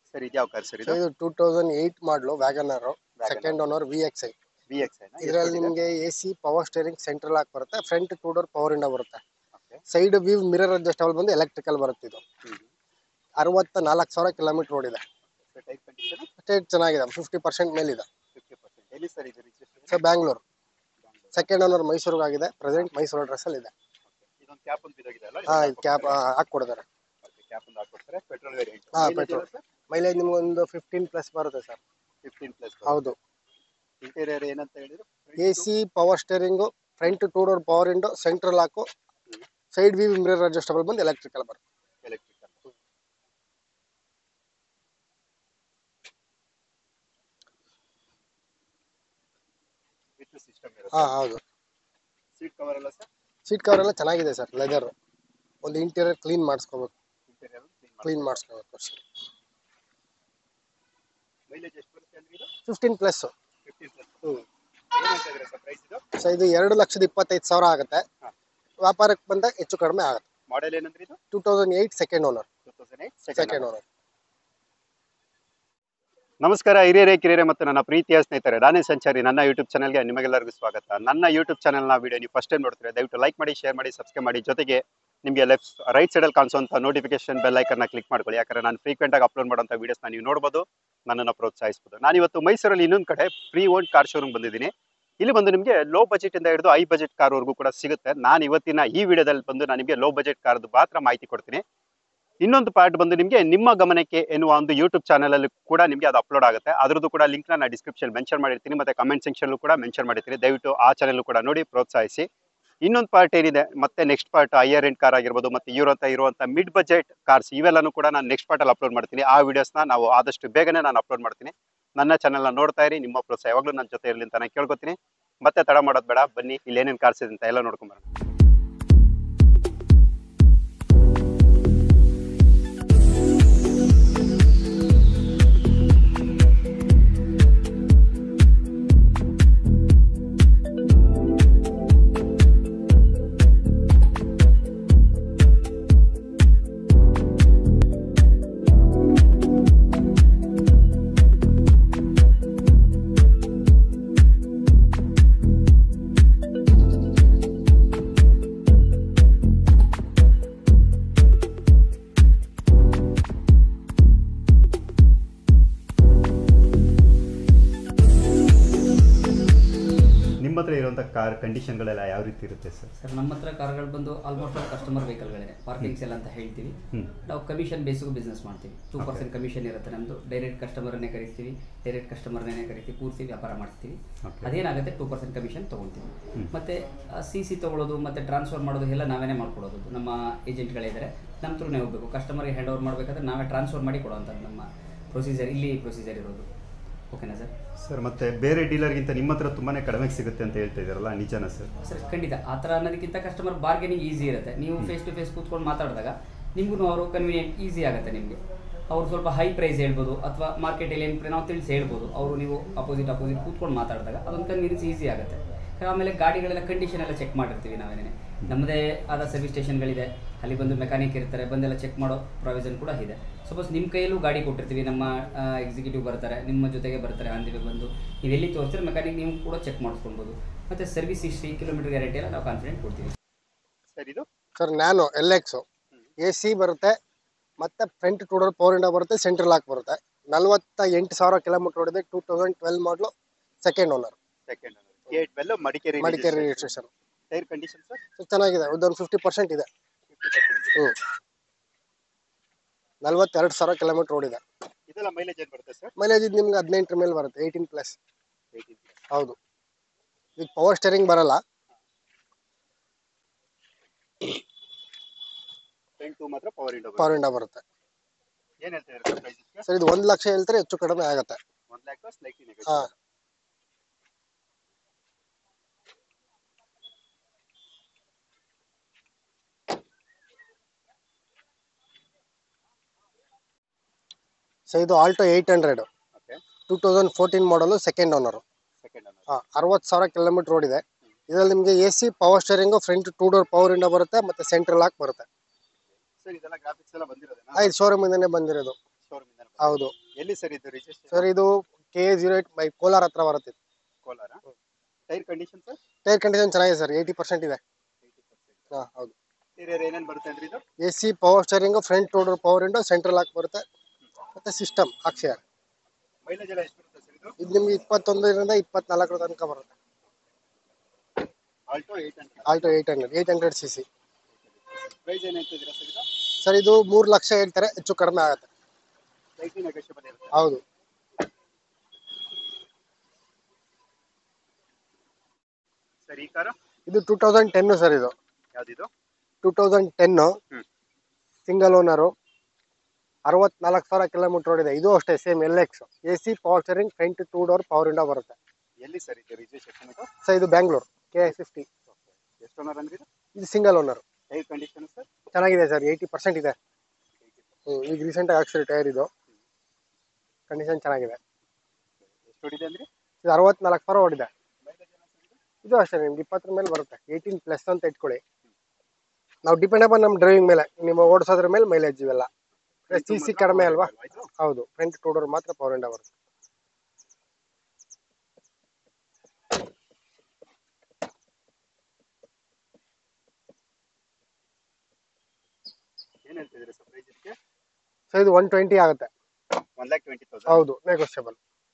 Sir ಇದು ಯಾವ car sir ಇದು ಇದು ಟೂ ತೌಸಂಡ್ ಏಯ್ಟ್ ಮಾಡಲು WagonR second owner V X I V X ಇದರಲ್ಲಿ ನಿಮಗೆ A C power steering central ಆಗಿ ಬರುತ್ತೆ front two door power window ಬರುತ್ತೆ ಸೈಡ್ ವ್ಯೂ ಮಿರರ್ ಅಡ್ಜಸ್ಟಬಲ್ ಬಂದು ಎಲೆಕ್ಟ್ರಿಕಲ್ ಬರುತ್ತೆ ಇದು ಅರವತ್ತ ನಾಲ್ಕು ಸಾವಿರ ಕಿಲೋಮೀಟರ್ ಓಡಿದೆ ಟೈಪ್ ಕಂಡೀಷನ್ ಸ್ಟೇಟ್ ಚೆನ್ನಾಗಿದೆ ಫಿಫ್ಟಿ ಪರ್ಸೆಂಟ್ ಮೇಲಿದೆ ಫಿಫ್ಟಿ ಪರ್ಸೆಂಟ್ ಎಲ್ಲಿ ಸರ್ ಇದು registration so Bangalore second owner ಮೈಸೂರಿಗೆ ಆಗಿದೆ ಪ್ರೆಸೆಂಟ್ ಮೈಸೂರು ಅಡ್ರೆಸ್ಸಲ್ಲಿ ಇದೆ ಇದೊಂದು ಕ್ಯಾಪ್ ಒಂದು ಬಿದ್ದೋಗಿದೆ ಅಲ್ಲ ಹಾಂ ಇದು ಕ್ಯಾಪ್ ಹಾಕ್ಕೊಡ್ತಾರೆ ಕ್ಯಾಪ್ ಒಂದು ಹಾಕೊಡ್ತಾರೆ ಪೆಟ್ರೋಲ್ ವೇರಿಯಂಟ್ ಹಾ, petrol. ಮೈಲೇಜ್ ನಿಮ್ಗೆ ಒಂದು ಫಿಫ್ಟೀನ್ ಪ್ಲಸ್ ಬರುತ್ತೆ ಸರ್ ಫಿಫ್ಟೀನ್ ಪ್ಲಸ್ ಹೌದು ಇಂಟೀರಿಯರ್ ಏನಂತ ಹೇಳಿದ್ರು A C power steering front two door power window central ಹಾಕು ಸೈಡ್ ವ್ಯೂ ಮಿರರ್ ಅಡ್ಜಸ್ಟಬಲ್ ಬಂದು ಎಲೆಕ್ಟ್ರಿಕಲ್ ಬರುತ್ತೆ ಎಲೆಕ್ಟ್ರಿಕಲ್ ವಿತ್ ಸಿಸ್ಟಮ್ ಹಾಂ ಇರುತ್ತೆ ಹೌದು ಸೀಟ್ ಕವರ್ ಎಲ್ಲ ಸರ್ ಸೀಟ್ ಕವರ್ ಎಲ್ಲ ಚೆನ್ನಾಗಿದೆ ಸರ್ ಲೆದರ್ ಒಂದು ಇಂಟೀರಿಯರ್ ಕ್ಲೀನ್ ಮಾಡಿಸ್ಕೋಬೇಕು ಇಂಟೀರಿಯರ್ ಕ್ಲೀನ್ ಮಾಡಿ ಕ್ಲೀನ್ ಮಾಡಿಸ್ಕೋಬೇಕು ಅಷ್ಟೇ ಮೈಲೇಜ್ ಎಷ್ಟು ಬರುತ್ತೆ ಅಂದ್ರೆ ಇದು ಫಿಫ್ಟೀನ್ ಪ್ಲಸ್ ಫಿಫ್ಟೀನ್ ಪ್ಲಸ್ ಹ್ಞೂ ಏನು ಹೇಳ್ತಾ ಇದ್ದೀರಾ ಸರ್ ಪ್ರೈಸ್ ಇದು ಸೊ ಇದು ಎರಡು ಲಕ್ಷದ ಇಪ್ಪತ್ತೈದು ಸಾವಿರ ಆಗುತ್ತೆ ಹಾ. ವ್ಯಾಪಾರಕ್ಕೆ ಬಂದಾಗ ಹೆಚ್ಚು ಕಡಿಮೆ ಆಗುತ್ತೆ ಮಾಡೆಲ್ ಏನಂದ್ರೆ ಇದು two thousand eight second owner two thousand eight second owner ನಮಸ್ಕಾರ ಹಿರಿಯರೇ ಕಿರಿಯರೇ ಮತ್ತು ನನ್ನ ಪ್ರೀತಿಯ ಸ್ನೇಹಿತರೆ ನಾನೇ ಸಂಚಾರಿ ನನ್ನ ಯೂಟ್ಯೂಬ್ ಚಾನಲ್ಗೆ ನಿಮಗೆಲ್ಲರಿಗೂ ಸ್ವಾಗತ ನನ್ನ ಯೂಟ್ಯೂಬ್ ಚಾನಲ್ನ ವಿಡಿಯೋ ನೀವು ಫಸ್ಟ್ ಟೈಮ್ ನೋಡ್ತೀರಾ ದಯವಿಟ್ಟು ಲೈಕ್ ಮಾಡಿ ಶೇರ್ ಮಾಡಿ ಸಬ್ಸ್ಕ್ರೈಬ್ ಮಾಡಿ ಜೊತೆಗೆ ನಿಮಗೆ ಲೆಫ್ಟ್ ರೈಟ್ ಸೈಡಲ್ಲಿ ಕಾಣಿಸುವಂಥ ನೋಟಿಫಿಕೇಶನ್ ಬೆಲ್ ಐಕನ್ನ ಕ್ಲಿಕ್ ಮಾಡ್ಕೊಳ್ಳಿ ಯಾಕಂದ್ರೆ ನಾನು ಫ್ರೀಕ್ವೆಂಟ್ ಆಗಿ ಅಪ್ಲೋಡ್ ಮಾಡುವಂಥ ವೀಡಿಯೋಸ್ನ ನೀವು ನೋಡ್ಬೋದು ನನ್ನನ್ನು ಪ್ರೋತ್ಸಾಹಿಸ್ಬೋದು ನಾನು ಇವತ್ತು ಮೈಸೂರಲ್ಲಿ ಇನ್ನೊಂದು ಕಡೆ ಪ್ರೀ ಓನ್ ಕಾರ್ ಶೋರೂಮ್ ಬಂದಿದ್ದೀನಿ ಇಲ್ಲಿ ಬಂದು ನಿಮಗೆ ಲೋ ಬಜೆಟ್ ಇಂದ ಹಿಡಿದು ಹೈ ಬಜೆಟ್ ಕಾರ್ವರೆಗೂ ಕೂಡ ಸಿಗುತ್ತೆ ನಾನು ಇವತ್ತಿನ ಈ ವಿಡಿಯೋದಲ್ಲಿ ಬಂದು ನಾನು ನಿಮಗೆ ಲೋ ಬಜೆಟ್ ಕಾರ್ದು ಮಾತ್ರ ಮಾಹಿತಿ ಕೊಡ್ತೀನಿ ಇನ್ನೊಂದು ಪಾರ್ಟ್ ಬಂದು ನಿಮಗೆ ನಿಮ್ಮ ಗಮನಕ್ಕೆ ಎನ್ನುವ ಒಂದು ಯೂಟ್ಯೂಬ್ ಚಾನಲ್ ಅಲ್ಲಿ ಕೂಡ ನಿಮಗೆ ಅದು ಅಪ್ಲೋಡ್ ಆಗುತ್ತೆ ಅದ್ರದ್ದು ಕೂಡ ಲಿಂಕ್ ನಾನು ಡಿಸ್ಕ್ರಿಪ್ಷನ್ ಮೆನ್ಷನ್ ಮಾಡಿರ್ತೀನಿ ಮತ್ತೆ ಕಮೆಂಟ್ ಸೆಕ್ಷನ್ ಕೂಡ ಮೆನ್ಷನ್ ಮಾಡಿರ್ತೀನಿ ದಯವಿಟ್ಟು ಆ ಚಾನಲ್ ಕೂಡ ನೋಡಿ ಪ್ರೋತ್ಸಾಹಿಸಿ ಇನ್ನೊಂದು ಪಾರ್ಟ್ ಏನಿದೆ ಮತ್ತೆ next part higher end car ಆಗಿರ್ಬೋದು ಮತ್ತೆ ಇರುವಂತ ಇರುವಂತ ಮಿಡ್ ಬಜೆಟ್ ಕಾರ್ಸ್ ಇವೆಲ್ಲನೂ ಕೂಡ ನಾನು ನೆಕ್ಸ್ಟ್ ಪಾರ್ಟ್ ಅಲ್ಲಿ ಅಪ್ಲೋಡ್ ಮಾಡ್ತೀನಿ ಆ ವಿಡಿಯೋಸ್ನ ನಾವು ಆದಷ್ಟು ಬೇಗನೆ ನಾನು ಅಪ್ಲೋಡ್ ಮಾಡ್ತೀನಿ ನನ್ನ ಚಾನಲ್ನ ನೋಡ್ತಾ ಇರಿ ನಿಮ್ಮ ಪ್ರೋತ್ಸಾಹ ಯಾವಾಗಲೂ ನನ್ನ ಜೊತೆ ಇರಲಿ ಅಂತ ನಾನು ಕೇಳ್ಕೊತೀನಿ ಮತ್ತೆ ತಡ ಮಾಡೋದು ಬೇಡ ಬನ್ನಿ ಇಲ್ಲಿ ಏನೇನು ಕಾರ್ಸ್ ಇದೆ ಅಂತ ಎಲ್ಲ ನೋಡ್ಕೊಂಬರೋಣ ನಿಮ್ಮ ಹತ್ರ ಇರುವಂಥ ಕಾರ್ ಕಂಡೀಷನ್ಗಳೆಲ್ಲ ಯಾವ ರೀತಿ ಇರುತ್ತೆ ಸರ್ ಸರ್ ನಮ್ಮ ಹತ್ರ ಕಾರ್ಗಳು ಬಂದು ಆಲ್ಮೋಸ್ಟ್ ಆಲ್ ಕಸ್ಟಮರ್ ವೆಹಿಕಲ್ಗಳಿದೆ ಪಾರ್ಕಿಂಗ್ಸ್ ಎಲ್ಲ ಅಂತ ಹೇಳ್ತೀವಿ ಹ್ಮ್. ನಾವು ಕಮಿಷನ್ ಬೇಸಿಗೂ ಬಿಸ್ನೆಸ್ ಮಾಡ್ತೀವಿ ಟೂ ಪರ್ಸೆಂಟ್ ಕಮಿಷನ್ ಇರುತ್ತೆ ನಮ್ಮದು ಡೈರೆಕ್ಟ್ ಕಸ್ಟಮರನ್ನೇ ಕರಿತೀವಿ ಡೈರೆಕ್ಟ್ ಕಸ್ಟಮರ್ನೇ ಕರಿತೀವಿ ಕೂರಿಸಿ ವ್ಯಾಪಾರ ಮಾಡ್ತೀವಿ Okay. ಅದೇನಾಗುತ್ತೆ ಟೂ ಪರ್ಸೆಂಟ್ ಕಮಿಷನ್ ತೊಗೊಳ್ತೀವಿ ಹ್ಮ್. ಮತ್ತೆ ಸಿ ಸಿ ತೊಗೊಳೋದು ಮತ್ತೆ ಟ್ರಾನ್ಸ್ಫರ್ ಮಾಡೋದು ಎಲ್ಲ ನಾವೇನೇ ಮಾಡ್ಕೊಡೋದು ನಮ್ಮ ಏಜೆಂಟ್ಗಳಿದ್ದಾರೆ ನಮ್ಮ ಥ್ರೂನೇ ಹೋಗಬೇಕು ಕಸ್ಟಮರ್ಗೆ ಹ್ಯಾಂಡ್ ಓವರ್ ಮಾಡಬೇಕಾದ್ರೆ ನಾವೇ ಟ್ರಾನ್ಸ್ಫರ್ ಮಾಡಿ ಕೊಡುವಂಥದ್ದು ನಮ್ಮ ಪ್ರೊಸೀಜರ್ ಇಲ್ಲಿ ಪ್ರೊಸೀಜರ್ ಇರೋದು ಓಕೆನಾ ಸರ್ ಸರ್ ಮತ್ತೆ ಬೇರೆ ಡೀಲರ್ಗಿಂತ ನಿಮ್ಮ ಹತ್ರ ತುಂಬಾನೇ ಕಡಿಮೆ ಸಿಗುತ್ತೆ ಅಂತ ಹೇಳ್ತಾ ಇದ್ದಾರಲ್ಲ ನಿಜನಾ ಸರ್ ಸರ್ ಖಂಡಿತ ಆ ಥರ ಅನ್ನೋದಕ್ಕಿಂತ ಕಸ್ಟಮರ್ ಬಾರ್ಗೇನಿಂಗ್ ಈಸಿ ಇರುತ್ತೆ ನೀವು ಫೇಸ್ ಟು ಫೇಸ್ ಕೂತ್ಕೊಂಡು ಮಾತಾಡಿದಾಗ ನಿಮಗೂ ಅವರು ಕನ್ವೀನಿಯಂಟ್ ಈಸಿ ಆಗುತ್ತೆ ನಿಮಗೆ ಅವ್ರು ಸ್ವಲ್ಪ ಹೈ ಪ್ರೈಸ್ ಹೇಳ್ಬೋದು ಅಥವಾ ಮಾರ್ಕೆಟಲ್ಲಿ ಏನು ನಾವು ತಿಳಿಸಿ ಹೇಳ್ಬೋದು ಅವರು ನೀವು ಅಪೋಸಿಟ್ ಅಪೋಸಿಟ್ ಕೂತ್ಕೊಂಡು ಮಾತಾಡಿದಾಗ ಅದೊಂದು ಕನ್ವೀನಿಯನ್ಸ್ ಈಸಿ ಆಗುತ್ತೆ ಆಮೇಲೆ ಗಾಡಿಗಳೆಲ್ಲ ಕಂಡೀಷನ್ ಎಲ್ಲ ಚೆಕ್ ಮಾಡಿರ್ತೀವಿ ನಾವೇನೇ ನಮ್ಮದೇ ಆದ ಸರ್ವಿಸ್ ಸ್ಟೇಷನ್ಗಳಿದೆ ಅಲ್ಲಿ ಬಂದು ಮೆಕ್ಯಾನಿಕ್ ಇರ್ತಾರೆ ಬಂದೆಲ್ಲ ಚೆಕ್ ಮಾಡೋ ಪ್ರಾವಿಷನ್ ಕೂಡ ಇದೆ ಸಪೋಸ್ ನಿಮ್ಮ ಕೈಯಲ್ಲೂ ಗಾಡಿ ಕೊಟ್ಟಿರ್ತೀವಿ ನಮ್ಮ ಎಕ್ಸಿಕ್ಯೂಟಿವ್ ಬರ್ತಾರೆ ನಿಮ್ಮ ಜೊತೆಗೆ ಬರ್ತಾರೆ ಅಂದಿಗೆ ಬಂದು ನೀವು ಎಲ್ಲಿ ತೋರಿಸ್ತೀರ ಮೆಕ್ಯಾನಿಕ್ ನೀವು ಕೂಡ ಚೆಕ್ ಮಾಡಿಸ್ಕೊಳ್ಬೋದು ಮತ್ತು ಸರ್ವಿಸ್ ಹಿಸ್ಟ್ರಿ ಕಿಲೋಮೀಟರ್ ಗ್ಯಾರಂಟಿ ಎಲ್ಲ ನಾವು ಕಾನ್ಫಿಡೆಂಟ್ ಕೊಡ್ತೀವಿ ಸರ್ ಇದು sir Nano L X A C ಬರುತ್ತೆ ಮತ್ತೆ front two door power window ಬರುತ್ತೆ ಸೆಂಟ್ರಲ್ ಲಾಕ್ ಬರುತ್ತೆ ನಲ್ವತ್ತ ಎಂಟು ಸಾವಿರ ಕಿಲೋಮೀಟರ್ ಓಡಿದೆ two thousand twelve model second owner second gate ಬೆಲ್ಲ Madikeri Madikeri registration tyre condition sir ಚೆನ್ನಾಗಿದೆ ಇದೊಂದು ಫಿಫ್ಟಿ ಪರ್ಸೆಂಟ್ ಇದೆ ಹ್ಞೂ ನಲ್ವತ್ತೆರಡು ಸಾವಿರ ಕಿಲೋಮೀಟರ್ ಓಡಿದೆ ಇದೆಲ್ಲ ಮೈಲೇಜ್ ಏನು ಬರುತ್ತೆ ಸರ್ ಮೈಲೇಜ್ ಇದು ನಿಮ್ಗೆ ಹದಿನೆಂಟರ ಮೇಲೆ ಬರುತ್ತೆ ಏಯ್ಟೀನ್ ಪ್ಲಸ್ ಹೌದು ಈಗ ಪವರ್ ಸ್ಟೇರಿಂಗ್ ಬರಲ್ಲ ಫ್ರಂಟ್ ಟೂ ಮಾತ್ರ ಪವರ್ ಇಂಡೋ ಪವರ್ ಇಂಡ ಬರುತ್ತೆ ಏನು ಹೇಳ್ತಾ ಇದ್ದಾರೆ ಸರ್ ಪ್ರೈಸಸ್ಗೆ ಸರ್ ಇದು ಒಂದು ಲಕ್ಷ ಹೇಳ್ತಾರೆ ಹೆಚ್ಚು ಕಡಿಮೆ ಆಗುತ್ತೆ ಒನ್ ಲ್ಯಾಕ್ ಸ್ಲೈಟ್ಲಿ ಹಾಂ ಸೊ ಇದು Alto eight hundred okay two thousand fourteen model second owner second ಅನ್ನೋದು ಹಾಂ ಅರವತ್ತು ಸಾವಿರ ಕಿಲೋಮೀಟರ್ ಓಡಿದೆ ಇದರಲ್ಲಿ ನಿಮಗೆ A C power steering front two door power window ಬರುತ್ತೆ ಮತ್ತು ಸೆಂಟ್ರಲ್ ಲಾಕ್ ಬರುತ್ತೆ ಸರ್ ಇದೆಲ್ಲ ಗ್ರಾಫಿಕ್ಸ್ ಎಲ್ಲ ಬಂದಿರೋದೇನಾ ಆಯ್ತು ಶೋರೂಮಿಂದನೇ ಬಂದಿರೋದು ಶೋರೂಮ್ ಇಂದ ಹೌದು ಎಲ್ಲಿ ಸರ್ ಇದು ರಿಜಿಸ್ಟ್ರೇಷನ್ ಸರ್ ಇದು K A zero eight by Kolar ಹತ್ರ ಬರುತ್ತೆ Kolar tyre condition sir tyre condition ಚೆನ್ನಾಗಿದೆ ಸರ್ ಏಯ್ಟಿ ಪರ್ಸೆಂಟ್ ಇದೆ ಹಾಂ ಹೌದು ಇಂಟೀರಿಯರ್ ಏನೇನು ಬರುತ್ತೆ ಅಂದ್ರೆ ಇದು A C power steering front two door power window central lock ಬರುತ್ತೆ ಮತ್ತು ಸಿಸ್ಟಮ್ ಅಕ್ಷಯ ಮೈಲೇಜ್ ಎಲ್ಲ ಎಷ್ಟು ಬರುತ್ತೆ ಸರ್ ಇದು ಇದು ನಿಮ್ಗೆ ಇಪ್ಪತ್ತೊಂದರಿಂದ ಇಪ್ಪತ್ನಾಲ್ಕರ ತನಕ ಬರುತ್ತೆ ಆಲ್ಟೋ ಏಯ್ಟ್ ಅಂತ Alto eight hundred eight hundred C C price ಏನು ಹೇಳ್ತಿದ್ದೀರಾ ಸರ್ ಇದು ಸರ್ ಇದು ಮೂರು ಲಕ್ಷ ಹೇಳ್ತಾರೆ ಹೆಚ್ಚು ಕಡಿಮೆ ಆಗುತ್ತೆ ಸೈಟ್ಲಿ ನೆಗೋಷಿಯಬಲ್ ಇರುತ್ತೆ ಹೌದು ಸರ್ ಈ ಕಾರು ಇದು ಟೂ ತೌಸಂಡ್ ಟೆನ್ನು ಸರ್ ಇದು ಯಾವ್ದಿದು ಟೂ ತೌಸಂಡ್ ಟೆನ್ನು ಹ್ಮ್. ಸಿಂಗಲ್ ಓನರು ಅರವತ್ನಾಲ್ಕು ಸಾವಿರ ಕಿಲೋಮೀಟರ್ ಓಡಿದೆ ಇದು ಅಷ್ಟೇ same L X A C power steering front two door power window ಬರುತ್ತೆ ಎಲ್ಲಿ ಸರ್ ಇದು ರಿಜಿಸ್ಟ್ರೇಷನ್ ಇದು ಸರ್ ಇದು ಬ್ಯಾಂಗ್ಳೂರ್ ಕೆ ಐ ಫಿಫ್ಟಿ ಎಷ್ಟು ಓನರ್ ಅಂದ್ರೆ ಇದು ಇದು single owner tyre condition sir ಚೆನ್ನಾಗಿದೆ ಸರ್ ಏಯ್ಟಿ ಪರ್ಸೆಂಟ್ ಇದೆ ಹ್ಮ್, ಈಗ ರೀಸೆಂಟಾಗಿ ಹಾಕ್ಸಿರಿ ಟೈರ್ ಇದು ಕಂಡೀಷನ್ ಚೆನ್ನಾಗಿದೆ ಎಷ್ಟು ಹೊಡಿದೆ ಅಂದ್ರೆ ಇದು ಅರವತ್ನಾಲ್ಕು ಸಾವಿರ ಓಡಿದೆ ಮೈಲೇಜ್ ಎಲ್ಲ ಸರ್ ಇದು ಇದು ಅಷ್ಟೇ ನಿಮ್ಗೆ ಇಪ್ಪತ್ತರ ಮೇಲೆ ಬರುತ್ತೆ ಏಯ್ಟೀನ್ ಪ್ಲಸ್ ಅಂತ ಇಟ್ಕೊಳ್ಳಿ ನಾವು ಡಿಪೆಂಡ್ ಅಪಾನ್ ನಮ್ಮ ಡ್ರೈವಿಂಗ್ ಮೇಲೆ ನಿಮ್ಮ ಓಡಿಸೋದ್ರ ಮೇಲೆ ಮೈಲೇಜ್ ಇವೆಲ್ಲ ಸಿ ಸಿ ಕಡಿಮೆ ಅಲ್ವಾ ಆಯ್ತು ಹೌದು ಫ್ರಂಟ್ ಟೂ ಡೋರ್ ಮಾತ್ರ ಪವರ್ ವಿಂಡೋ ಬರುತ್ತೆ ಏನು ಹೇಳ್ತಿದ್ದೀರಾ ಸರ್ ಪ್ರೈಸ್ ಇದಕ್ಕೆ ಸೊ ಇದು ಒನ್ ಟ್ವೆಂಟಿ ಆಗುತ್ತೆ ಒನ್ ಲ್ಯಾಕ್ ಟ್ವೆಂಟಿ ತೌಸಂಡ್ ಹೌದು ನೆಗೋಷಿಯಬಲ್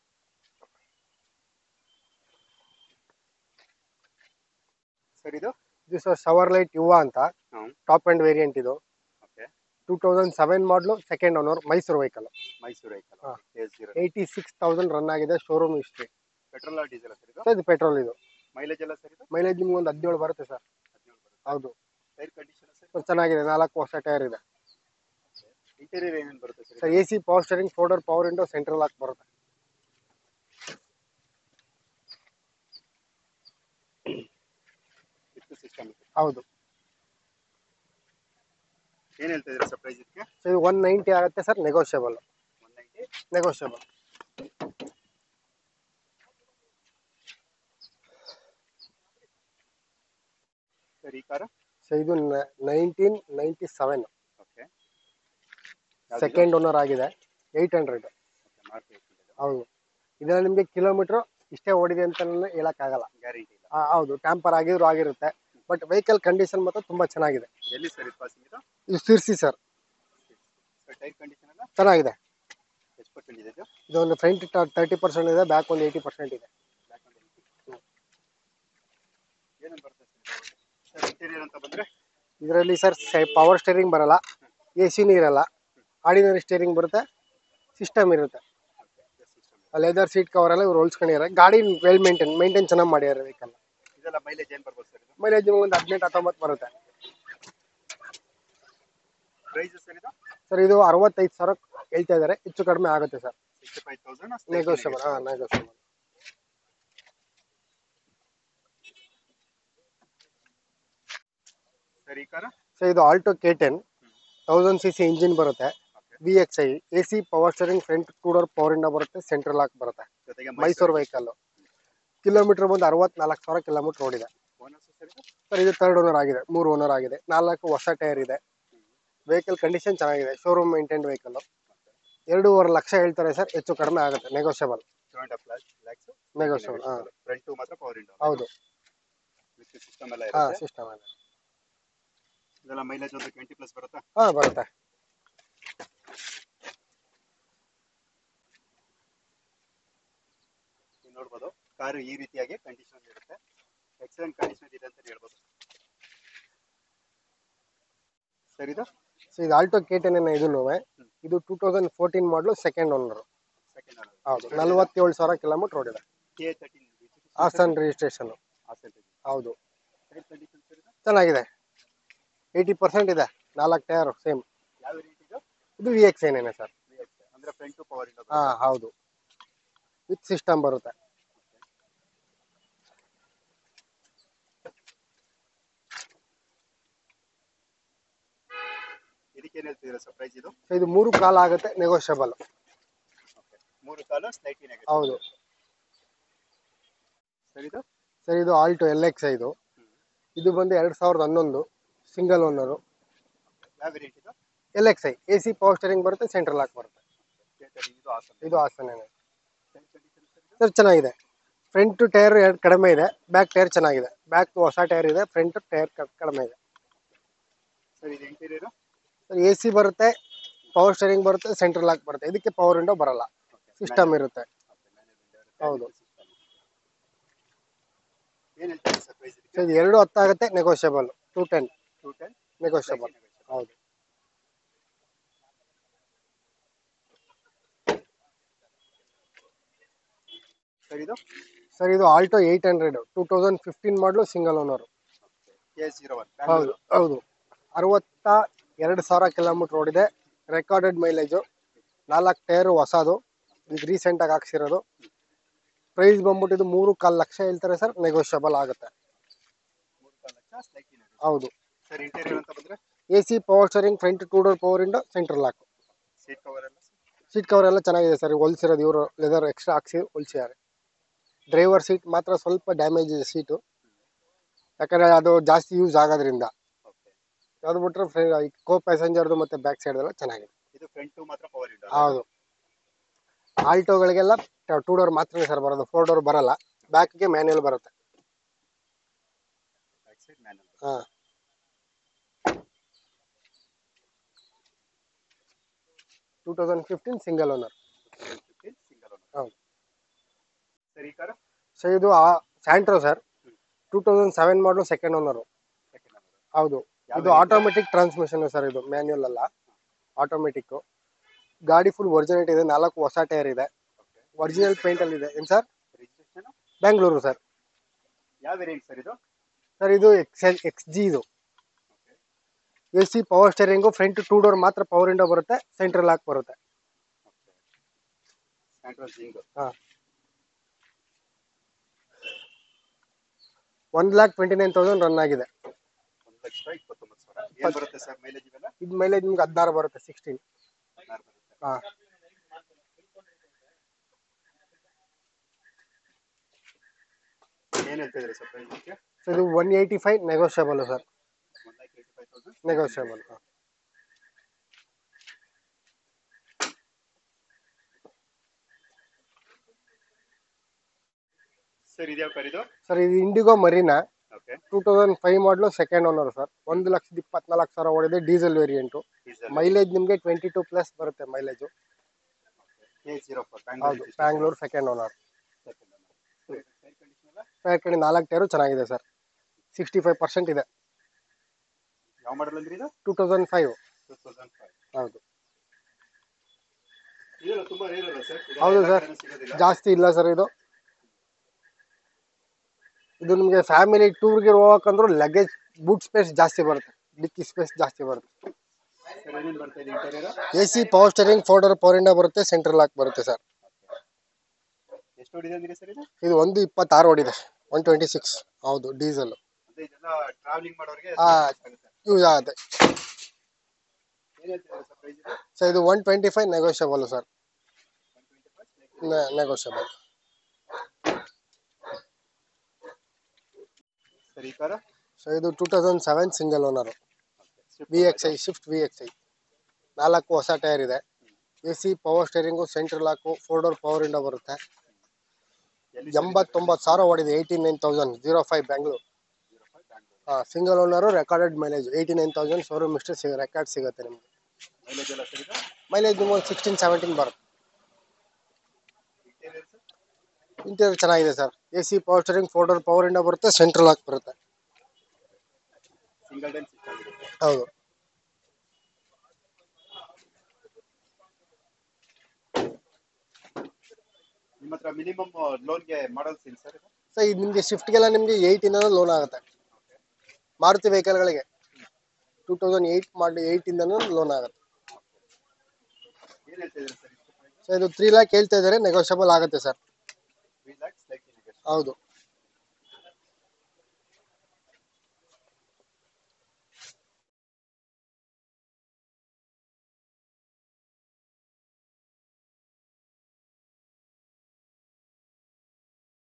ಸರ್ ಇದು ಇದು ಸರ್ ಶವರ್ ಲೈಟ್ ಯುವ ಅಂತ ಹ್ಞೂ ಟಾಪ್ ಅಂಡ್ ವೇರಿಯಂಟ್ ಇದು okay two thousand seven model second owner Mysuru vehicle Mysuru vehicle ಹಾ. S zero eighty six thousand run ಆಗಿದೆ showroom history petrol diesel sir ಇದು sir ಇದು ಪೆಟ್ರೋಲ್ ಇದು ಮೈಲೇಜ್ ಎಲ್ಲ ಸರ್ ಇದು ಮೈಲೇಜ್ ನಿಮ್ಗೆ ಒಂದು ಹದಿನೇಳು ಬರುತ್ತೆ ಸರ್ ಹದಿನೇಳು ಬರುತ್ತೆ ಹೌದು ಟೈರ್ ಕಂಡೀಷನ್ ಸರ್ ಸೊ ಚೆನ್ನಾಗಿದೆ ನಾಲ್ಕು ವರ್ಷ ಟೈರ್ ಇದೆ ಇಂಟೀರಿಯರ್ ಏನೇನು ಬರುತ್ತೆ sir sir A C power steering four door power window central lock ಬರುತ್ತೆ ವಿತ್ ಸಿಸ್ಟಮ್ ಹೌದು ಏನು ಹೇಳ್ತಿದ್ದೀರಾ ಸರ್ ಪ್ರೈಸ್ ಇದಕ್ಕೆ ಸೊ ಇದು ಒನ್ ನೈಂಟಿ ಆಗುತ್ತೆ sir negotiable one ninety negotiable sir ಈ ಕಾರು ಸೊ ಇದು nineteen ninety seven okay second owner ಆಗಿದೆ ಏಯ್ಟ್ ಹಂಡ್ರೆಡ್ ಮಾರ್ಕೆಟ್ ಹೌದು ಇದರಲ್ಲಿ ನಿಮಗೆ ಕಿಲೋಮೀಟ್ರ್ ಇಷ್ಟೇ ಓಡಿದೆ ಅಂತ ಹೇಳೋಕ್ಕಾಗಲ್ಲ ಗ್ಯಾರಂಟಿ ಇಲ್ಲ ಆ, ಹೌದು ಟ್ಯಾಂಪರ್ ಆಗಿದ್ರು ಆಗಿರುತ್ತೆ ಬಟ್ ವೆಹಿಕಲ್ ಕಂಡೀಷನ್ ಮಾತ್ರ ತುಂಬ ಚೆನ್ನಾಗಿದೆ ಎಲ್ಲಿ ಸರ್ ಇದು ಪಾಸಿಂಗ್ ಇದು ಇದು Sirsi sir sir tyre condition ಎಲ್ಲ ಚೆನ್ನಾಗಿದೆ ಎಷ್ಟು ಪರ್ಸೆಂಟ್ ಇದೆ ಇದು ಇದೊಂದು ಫ್ರಂಟ್ ತರ್ಟಿ ಪರ್ಸೆಂಟ್ ಇದೆ ಬ್ಯಾಕ್ ಒಂದು ಏಯ್ಟಿ ಪರ್ಸೆಂಟ್ ಇದೆ ಬ್ಲ್ಯಾಕ್ ಆ್ಯಂಡ್ ಏನೇನು ಬರುತ್ತೆ ಸರ್ ಸರ್ ಇಂಟೀರಿಯರ್ ಅಂತ ಬಂದರೆ ಇದರಲ್ಲಿ ಸರ್ ಪವರ್ ಸ್ಟೇರಿಂಗ್ ಬರಲ್ಲ ಎ ಸಿನೂ ಇರಲ್ಲ ಆರ್ಡಿನರಿ ಸ್ಟೇರಿಂಗ್ ಬರುತ್ತೆ ಸಿಸ್ಟಮ್ ಇರುತ್ತೆ ಸಿಸ್ಟಮ್ ಲೆದರ್ ಸೀಟ್ ಕವರ್ ಎಲ್ಲ ಇವ್ರು ಹೊಲ್ಸ್ಕೊಂಡಿದ್ದಾರೆ ಗಾಡಿ ವೆಲ್ ಮೇಂಟೈನ್ ಮೇಂಟೈನ್ ಚೆನ್ನಾಗಿ ಮಾಡ್ಯಾರ ವೆಹಿಕಲ್ ಇದೆಲ್ಲ ಮೈಲೇಜ್ ಏನು ಬರ್ಬೋದು ಸರ್ ಇದು ಮೈಲೇಜ್ ಒಂದು ಹದಿನೆಂಟು ಹತ್ತೊಂಬತ್ತು ಬರುತ್ತೆ ಪ್ರೈಸ್ ಸರ್ ಇದು ಸರ್ ಇದು ಅರವತ್ತೈದು ಸಾವಿರ ಹೇಳ್ತಾ ಇದ್ದಾರೆ ಹೆಚ್ಚು ಕಡಿಮೆ ಆಗುತ್ತೆ sir sixty five thousand negotiable ಹಾಂ ನೆಗೋಷಿಯಬಲ್ ಸರ್ ಈ ಕಾರ ಸೊ ಇದು Alto K ten thousand C C engine ಬರುತ್ತೆ okay V X I A C power steering front two door power window ಬರುತ್ತೆ ಸೆಂಟ್ರಲ್ ಲಾಕ್ ಬರುತ್ತೆ ಜೊತೆಗೆ ಮೈಸೂರು ವೆಹಿಕಲ್ ಕಿಲೋಮೀಟರ್ ಬಂದು ಅರವತ್ನಾಲ್ಕು ಸಾವಿರ ಕಿಲೋಮೀಟರ್ ಓಡಿದೆ ಓನರ್ಸ್ ಸರ್ ಇದು ಸರ್ ಇದು ತರ್ಡ್ ಓನರ್ ಆಗಿದೆ ಮೂರು ಓನರ್ ಆಗಿದೆ ನಾಲ್ಕು ಹೊಸ ಟೈರ್ ಇದೆ ವೆಹಿಕಲ್ ಕಂಡೀಷನ್ ಚೆನ್ನಾಗಿದೆ ಶೋರೂಮ್ ಮೇಂಟೈನ್ ವೆಹಿಕಲ್ ಎರಡೂವರೆ ಲಕ್ಷ ಹೇಳ್ತಾರೆ ಸರ್ ಹೆಚ್ಚು ಕಡಿಮೆ ಆಗುತ್ತೆ negotiable two and half lakhs lakhs negotiable ಹಾಂ ಫ್ರಂಟ್ ಮಾತ್ರ ಪವರ್ ಇಂಡೋ ಹೌದು ವಿತ್ ಸಿಸ್ಟಮ್ ಎಲ್ಲ ಹಾಂ ಇರುತ್ತೆ ಸಿಸ್ಟಮ್ ಇದೆ ಇದೆಲ್ಲ ಮೈಲೇಜ್ ಒಂದು ಟ್ವೆಂಟಿ ಪ್ಲಸ್ ಬರುತ್ತಾ ಹಾಂ ಬರುತ್ತೆ ನೀವು ನೋಡ್ಬೋದು ಕಾರು ಈ ರೀತಿಯಾಗಿ ಕಂಡೀಷನ್ ಇರುತ್ತೆ ಎಕ್ಸಲೆಂಟ್ ಕಂಡೀಷನ್ ಇದೆ ಅಂತ ಹೇಳ್ಬೋದು ಸರ್ ಇದು ಸೊ ಇದು ಆಲ್ಟೋ ಕೆ ಟೆನ್ ಏನ ಇದೂ ಇದು two thousand fourteen model second owner second ಹೌದು ನಲ್ವತ್ತೇಳು ಸಾವಿರ ಕಿಲೋಮೀಟರ್ ಓಡಿದೆ K thirteen Hassan registration Hassan ಹೌದು ಟೈರ್ ಕಂಡೀಷನ್ ಸರ್ ಇದು ಚೆನ್ನಾಗಿದೆ ಏಯ್ಟಿ ಪರ್ಸೆಂಟ್ ಇದೆ ನಾಲ್ಕು ಟೈರ್ ಸೇಮ್ ಯಾವ ರೇಟ್ ಇದು ಇದು ವಿ ಎಕ್ಸ್ ಏನೇನೆ ಸರ್ ಅಂದ್ರೆ ಫ್ರಂಟ್ ಟು ಪವರ್ ಇಂಡೋ ಹಾಂ ಹೌದು ವಿತ್ ಸಿಸ್ಟಮ್ ಬರುತ್ತೆ ಇದಕ್ಕೆ ಏನು ಹೇಳ್ತಿದ್ದೀರಾ ಸರ್ ಪ್ರೈಸ್ ಇದು ಸೊ ಇದು ಮೂರು ಕಾಲ ಆಗುತ್ತೆ ನೆಗೋಷಿಯಬಲ್ ಮೂರು ಕಾಲು ಸ್ಲೈಟಿ ನೆಗೆಟಿವ್ ಹೌದು ಸರ್ ಇದು ಸರ್ ಇದು ಆಲ್ಟೋ ಎಲ್ ಎಕ್ಸ್ ಇದು ಇದು ಬಂದು ಎರಡು ಸಾವಿರದ ಹನ್ನೊಂದು ಸಿಂಗಲ್ ಓನರು ಯಾವ ರೇಟ್ ಇದು L X I A C power steering ಬರುತ್ತೆ ಸೆಂಟ್ರಲ್ ಲಾಕ್ ಬರುತ್ತೆ ಕೆ ತರ್ಟೀನ್ ಇದು ಹಾಸನ್ ಇದು ಹಾಸನೇನೆ ಸರ್ ಚೆನ್ನಾಗಿದೆ ಫ್ರಂಟ್ ಟೈರ್ ಎರಡು ಕಡಿಮೆ ಇದೆ ಬ್ಯಾಕ್ ಟೈರ್ ಚೆನ್ನಾಗಿದೆ ಬ್ಯಾಕ್ ಹೊಸ ಟೈರ್ ಇದೆ ಫ್ರಂಟ್ ಟೈರ್ ಕಡಿಮೆ ಇದೆ ಸರ್ ಇದು ಇಂಟೀರಿಯರ್ ಸರ್ ಎ ಸಿ ಬರುತ್ತೆ ಪವರ್ ಸ್ಟೇರಿಂಗ್ ಬರುತ್ತೆ ಸೆಂಟ್ರಲ್ ಲಾಕ್ ಬರುತ್ತೆ ಇದಕ್ಕೆ ಪವರ್ ವಿಂಡೋ ಬರಲ್ಲ ಸಿಸ್ಟಮ್ ಇರುತ್ತೆ ಹೌದು. ಏನ್ ಹೇಳ್ತಾರೆ ಸರ್ ಪ್ರೈಸ್ ಸೊ ಇದು ಎರಡು ಹತ್ತಾಗುತ್ತೆ negotiable two ten two ten negotiable ಹೌದು ಸರ್ ಇದು ಸರ್ ಇದು Alto eight hundred two thousand fifteen model single owner K zero one ಹೌದು ಹೌದು ಅರವತ್ತ ಎರಡು ಸಾವಿರ ಕಿಲೋಮೀಟರ್ ಓಡಿದೆ ರೆಕಾರ್ಡೆಡ್ ಮೈಲೇಜು ನಾಲ್ಕು ಟೈರು ಹೊಸದು ಈಗ ರೀಸೆಂಟಾಗಿ ಹಾಕ್ಸಿರೋದು ಪ್ರೈಸ್ ಬಂದ್ಬಿಟ್ಟು ಇದು ಮೂರು ಕಾಲು ಲಕ್ಷ ಹೇಳ್ತಾರೆ ಸರ್ ನೆಗೋಷಿಯಬಲ್ ಆಗುತ್ತೆ ಹೌದು ಸರ್ ಇಂಟೀರಿಯರ್ ಅಂತ ಬಂದ್ರೆ A C power steering front two door power window central lock seat cover ಎಲ್ಲ ಸೀಟ್ ಕವರ್ ಎಲ್ಲ ಚೆನ್ನಾಗಿದೆ ಸರ್ ಹೊಲ್ಸಿರೋದು ಇವರು ಲೆದರ್ ಎಕ್ಸ್ಟ್ರಾ ಹಾಕ್ಸಿ ಹೊಲ್ಸಿದ್ದಾರೆ ಡ್ರೈವರ್ ಸೀಟ್ ಮಾತ್ರ ಸ್ವಲ್ಪ ಡ್ಯಾಮೇಜ್ ಇದೆ ಸೀಟು ಯಾಕಂದರೆ ಅದು ಜಾಸ್ತಿ ಯೂಸ್ ಆಗೋದ್ರಿಂದ ಓಕೆ ಅದು ಬಿಟ್ರೆ ಕೋ ಪ್ಯಾಸೆಂಜರ್ದು ಮತ್ತು ಬ್ಯಾಕ್ ಸೈಡ್ ಎಲ್ಲ ಚೆನ್ನಾಗಿದೆ ಇದು ಫ್ರಂಟ್ ಮಾತ್ರ ಪವರ್ ವಿಂಡೋ ಹೌದು ಆಲ್ಟೋಗಳಿಗೆಲ್ಲ ಟೂ ಡೋರ್ ಮಾತ್ರನೇ ಸರ್ ಬರೋದು ಫೋರ್ ಡೋರ್ ಬರಲ್ಲ ಬ್ಯಾಕ್ಗೆ ಮ್ಯಾನ್ಯಲ್ ಬರುತ್ತೆ ಬ್ಯಾಕ್ ಸೈಡ್ ಮ್ಯಾನುವಲ್ ಹಾಂ two thousand fifteen single owner fifteen single owner ಹೌದು ಸರ್ ಈ ಕಾರ ಸೊ ಇದು Santro sir two thousand seven model second owner second owner ಹೌದು ಯಾವ ಇದು ಆಟೋಮೆಟಿಕ್ ಟ್ರಾನ್ಸ್ಮಿಷನ್ ಸರ್ ಇದು ಮ್ಯಾನ್ಯುಯಲ್ ಅಲ್ಲ ಆಟೋಮೆಟಿಕ್ ಗಾಡಿ ಫುಲ್ ಒರಿಜಿನಲ್ ಇದೆ ನಾಲ್ಕು ಹೊಸ ಟೈರ್ ಇದೆ ಓಕೆ ಒರಿಜಿನಲ್ ಪೇಂಟ್ ಅಲ್ಲಿ ಇದೆ ಏನು ಸರ್ ರಿಜಿಸ್ಟ್ರೇಷನ್ ಬೆಂಗಳೂರು ಸರ್ ಯಾವ ವೇರಿಯಂಟ್ ಸರ್ ಇದು ಸರ್ ಇದು ಎಕ್ಸ್ ಎಕ್ಸ್ ಜಿ ಇದು A C power steering front two door ಮಾತ್ರ ಪವರ್ ವಿಂಡೋ ಬರುತ್ತೆ ಸೆಂಟ್ರಲ್ ಲಾಕ್ ಬರುತ್ತೆ ಸ್ಯಾಂಟ್ರಲ್ ಜಿಂಗ್ ಹಾಂ one lakh twenty nine thousand run ಆಗಿದೆ ಒಂದು ಲಕ್ಷ ಇಪ್ಪತ್ತೊಂಬತ್ತು ಸಾವಿರ ಏನ್ ಬರುತ್ತೆ ಸರ್ ಮೈಲೇಜ್ ಇವೆಲ್ಲ ಇದು ಮೈಲೇಜ್ ನಿಮ್ಗೆ ಹದಿನಾರು ಬರುತ್ತೆ ಸಿಕ್ಸ್ಟೀನ್ ಹದಿನಾರು ಬರುತ್ತೆ ಹಾಂ ಏನ್ ಹೇಳ್ತಿದ್ರಿ ಸರ್ ಪ್ರೈಸ್ ಇದಕ್ಕೆ ಸೊ ಇದು one eighty five negotiable sir one lakh eighty five thousand negotiable sir ಇದ್ಯಾವ ಕಾರ್ ಇದು ಸರ್ ಇದು Indigo Marina okay two thousand five model second owner sir ಒಂದು ಲಕ್ಷದ ಇಪ್ಪತ್ನಾಲ್ಕು ಸಾವಿರ ಓಡಿದೆ ಡೀಸೆಲ್ ವೇರಿಯಂಟು ಡೀಸೆಲ್ ಮೈಲೇಜ್ ನಿಮಗೆ ಟ್ವೆಂಟಿ ಟೂ ಪ್ಲಸ್ ಬರುತ್ತೆ ಮೈಲೇಜು ಕೆ ಜೀರೋ ಫೋರ್ ಹೌದು Bangalore second owner second tyre condition ಎಲ್ಲ ಟೈರ್ ಕಡೆ ನಾಲ್ಕು ಟೈರು ಚೆನ್ನಾಗಿದೆ ಸರ್ ಸಿಕ್ಸ್ಟಿ ಫೈವ್ ಪರ್ಸೆಂಟ್ ಇದೆ ಯಾವ ಮಾಡಲ್ ಅಂದ್ರಿ ಇದು two thousand five two thousand five ಹೌದು ಇದೆಲ್ಲ ತುಂಬಾ ರೇರ್ ಅಲ್ಲ ಸರ್ ಹೌದು ಸರ್ ಸಿಗೋದಿಲ್ಲ ಜಾಸ್ತಿ ಇಲ್ಲ ಸರ್ ಇದು ಇದು ನಿಮಗೆ ಫ್ಯಾಮಿಲಿ ಟೂರ್ಗೆ ಹೋಗಕ್ಕಂದ್ರೂ ಲಗೇಜ್ ಬೂಟ್ ಸ್ಪೇಸ್ ಜಾಸ್ತಿ ಬರುತ್ತೆ ಡಿಕ್ಕಿ ಸ್ಪೇಸ್ ಜಾಸ್ತಿ ಬರುತ್ತೆ ಸರ್ ಏನೇನು ಬರ್ತಾ ಇದೆ interior A C power steering four door power window ಬರುತ್ತೆ ಸೆಂಟ್ರಲ್ ಲಾಕ್ ಬರುತ್ತೆ ಸರ್ ಎಷ್ಟು ಹೊಡಿದೆ ಅಂದಿರಿ ಸರ್ ಇದು ಇದು ಒಂದು ಇಪ್ಪತ್ತಾರು ಓಡಿದೆ ಒನ್ ಟ್ವೆಂಟಿ ಸಿಕ್ಸ್ ಹೌದು ಡೀಸೆಲ್ ಅಂದ್ರೆ ಇದೆಲ್ಲ ಟ್ರಾವೆಲಿಂಗ್ ಮಾಡೋರಿಗೆ ಆ. ಆಗುತ್ತೆ ಯೂಸ್ ಆಗುತ್ತೆ ಏನ್ ಹೇಳ್ತಿದ್ದಾರೆ ಸರ್ ಪ್ರೈಸ್ ಇದು ಸೊ ಇದು one twenty five negotiable sir one twenty five negotiable sir ಈ ಕಾರ ಸೊ ಇದು two thousand seven single owner V X I Swift V X I ನಾಲ್ಕು ಹೊಸ ಟೈರ್ ಇದೆ A C power steering central lock four door power window ಬರುತ್ತೆ ಎಂಬತ್ತೊಂಬತ್ತು ಸಾವಿರ ಓಡಿದೆ eighty nine thousand zero five Bangalore ಹಾಂ single owner recorded mileage eighty nine thousand showroom ಇಷ್ಟು ಸಿಗ ರೆಕಾರ್ಡ್ ಸಿಗುತ್ತೆ ನಿಮಗೆ ಮೈಲೇಜ್ ಎಲ್ಲ ಸರ್ ಇದು ಮೈಲೇಜ್ ನಿಮಗೆ ಸಿಕ್ಸ್ಟೀನ್ ಸೆವೆಂಟೀನ್ ಬರುತ್ತೆ ಇಂಟೀರಿಯರ್ ಸರ್ ಇಂಟೀರಿಯರ್ ಚೆನ್ನಾಗಿದೆ sir A C power steering four door power window ಬರುತ್ತೆ ಸೆಂಟ್ರಲ್ ಲಾಕ್ ಬರುತ್ತೆ ಸಿಂಗಲ್ ಡೈನ್ ಸಿಸ್ಟಮ್ ಇರುತ್ತೆ ಹೌದು ನಿಮ್ಮ ಹತ್ರ ಮಿನಿಮಮ್ ಲೋನ್ಗೆ ಮಾಡಲ್ಸ್ ಇಲ್ಲ ಸರ್ ಇದು ಸೊ ಇದು ನಿಮಗೆ ಶಿಫ್ಟ್ಗೆಲ್ಲ ನಿಮಗೆ ಏಯ್ಟಿಂದ ಲೋನ್ ಆಗುತ್ತೆ ಮಾರುತಿ ವೆಹಿಕಲ್ಗಳಿಗೆ ಟೂ ತೌಸಂಡ್ ಏಯ್ಟ್ ಮಾಡಿ ಏಯ್ಟಿಂದನೂ ಲೋನ್ ಆಗುತ್ತೆ ಏನ್ ಹೇಳ್ತಿದ್ದೀರಿ ಸರ್ ಇಷ್ಟು ಪ್ರೈಸ್ ಸೊ ಇದು ತ್ರೀ ಲ್ಯಾಕ್ ಹೇಳ್ತಾ ಇದ್ದಾರೆ ನೆಗೋಷಿಯಬಲ್ ಆಗುತ್ತೆ ಸರ್ ತ್ರೀ ಲ್ಯಾಕ್ಸ್ ಲೈಕ್ ಹೌದು